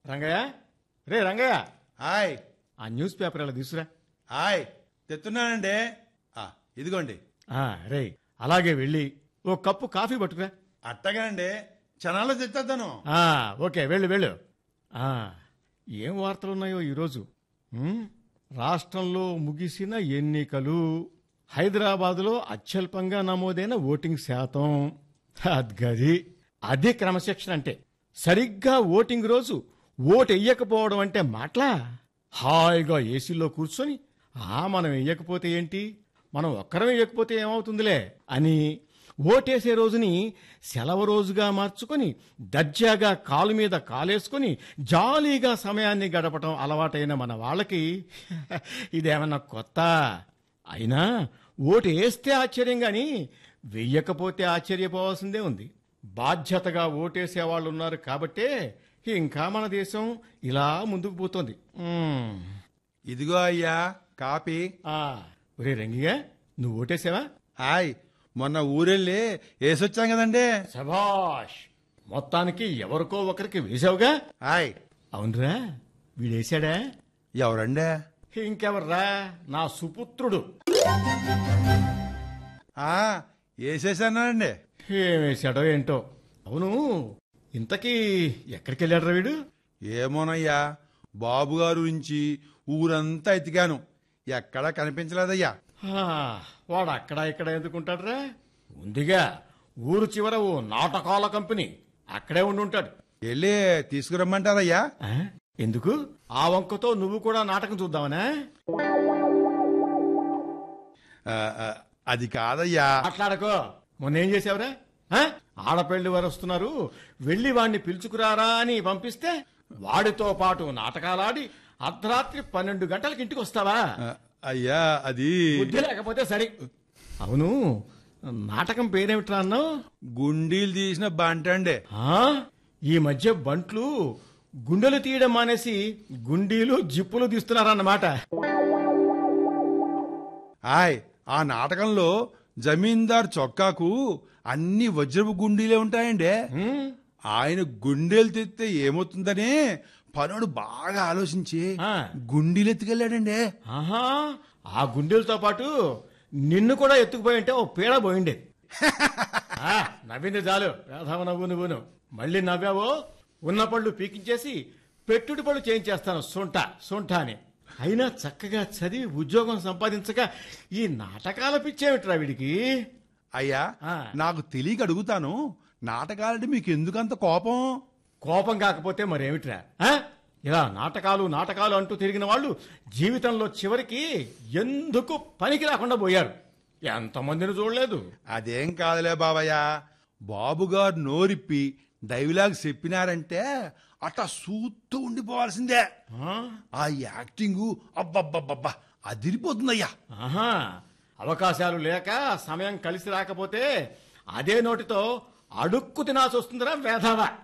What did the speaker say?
రంగయ్య రే రంగయ్య హాయ్ ఆ newspaper ఇలా తీసురా హాయ్ తెస్తున్నానండి ఆ, ఇదిగోండి ఆ, రే అలాగే వెళ్ళి ఓ కప్పు కాఫీ పట్టుకురా అట్టగానండి క్షణాల్లో తెచ్చేస్తాను ఆ, ఓకే వెళ్ళు వెళ్ళు ఆ, ఏం వార్తలున్నాయో ఈరోజు ఉమ్, రాష్ట్రంలో ముగిసిన ఎన్నికలు హైదరాబాదులో అత్యల్పంగా నమోదైన ఓటింగ్ శాతం అద్గది అదే క్రమశిక్షణ అంటే సరిగ్గా ఓటింగ్ రోజు ఓటు వెయ్యకపోవడం అంటే మాటలా హాయిగా ఏసీలో కూర్చొని ఆ మనం వెయ్యకపోతే ఏంటి మనం ఒక్కరం వెయ్యకపోతే ఏమవుతుందిలే అని ఓటేసే రోజుని సెలవు రోజుగా మార్చుకొని దర్జాగా కాలు మీద కాలేసుకొని జాలీగా సమయాన్ని గడపటం అలవాటైన మన వాళ్ళకి ఇదేమన్నా కొత్త అయినా ఓటు వేస్తే ఆశ్చర్యం గాని వెయ్యకపోతే ఆశ్చర్యపోవాల్సిందే ఉంది బాధ్యతగా ఓటేసే వాళ్ళు ఉన్నారు కాబట్టే ఇంకా మన దేశం ఇలా ముందుకు పోతుంది ఉమ్. ఇదిగో అయ్యా కాపీ ఆ, ఒరే రంగిగా నువ్వు ఓటేసావా హాయ్ మొన్న ఊరెళ్ళి వేసొచ్చాం కదండి సభాష్ మొత్తానికి ఎవరికో ఒకరికి వేసావుగా హాయ్ అవునరా వీడేశాడా ఎవరండి ఇంకెవర్రా నా సుపుత్రుడు ఆ, వేసేసానండి ఏమేశాడో ఏంటో అవును ఇంతకీ ఎక్కడికి వెళ్ళాడు వీడు ఏమోనయ్యా బాబు గారు నుంచి ఊరంతా ఎతికాను ఎక్కడా కనిపించలేదయ్యా ఆ, వాడు అక్కడ ఇక్కడ ఎందుకుంటాడురా ఉందిగా ఊరు చివర ఓ నాటకాల కంపెనీ అక్కడే ఉండి ఉంటాడు వెళ్ళి తీసుకురమ్మంటారయ్యా ఆ, ఎందుకు ఆ వంకతో నువ్వు కూడా నాటకం చూద్దామనా ఆ, ఆ, అది కాదయ్యా మాట్లాడకో మొన్న ఏం చేసావురా ఆ? ఆడపెళ్లి వారు వస్తున్నారు వెళ్లి వాణ్ణి పిలుచుకురారా అని పంపిస్తే వాడితో పాటు నాటకాలాడి అర్ధరాత్రి పన్నెండు గంటలకి ఇంటికి వస్తావా ఆ, అయ్యా అది బుద్ధి లేకపోతే సరే అవును నాటకం పేరేమిట్రా అన్నావు గుండీలు తీసిన బంట అండి ఆ? ఈ మధ్య బంట్లు గుండెలు తీయడం మానేసి గుండీలు జిప్పులు తీస్తున్నారన్నమాట హాయ్ ఆ నాటకంలో జమీందార్ చొక్కాకు అన్ని వజ్రపు గుండీలే ఉంటాయండి ఉమ్, ఆయన గుండెలు తెస్తే ఏమవుతుందని పనుడు బాగా ఆలోచించి ఆ. గుండీలు ఎత్తుకెళ్ళాడండి ఆహా ఆ గుండెలతో పాటు నిన్ను కూడా ఎత్తుకుపోయి ఉంటే ఓ పీడ పోయిండే ఆ, నవ్వింది చాలు వేధవ నవ్వు నువ్వును మళ్ళీ నవ్వావో ఉన్న పళ్ళు పీకించేసి పెట్టుడు పళ్ళు చేయించేస్తాను సొంట సొంట అని అయినా చక్కగా చదివి ఉద్యోగం సంపాదించక ఈ నాటకాల పిచ్చేమిట్రా వీడికి అయ్యా ఆ. నాకు తెలియక అడుగుతాను నాటకాలంటే మీకు ఎందుకంత కోపం కోపం కాకపోతే మరేమిట్రా ఆ? ఇలా నాటకాలు నాటకాలు అంటూ తిరిగిన వాళ్ళు జీవితంలో చివరికి ఎందుకు పనికి రాకుండా పోయారు ఎంతమందిని చూడలేదు అదేం కాదులే బాబయ్య బాబుగారు నోరిప్పి డైలాగ్ చెప్పినారంటే అట్లా సూత్తూ ఉండిపోవాల్సిందే ఆ? ఆ యాక్టింగ్ అబ్బబ్బబ్బబ్బా అదిరిపోతుందయ్యా ఆహా అవకాశాలు లేక సమయం కలిసి రాకపోతే అదే నోటితో అడుక్కు తినాల్సి వస్తుందిరా వేధవా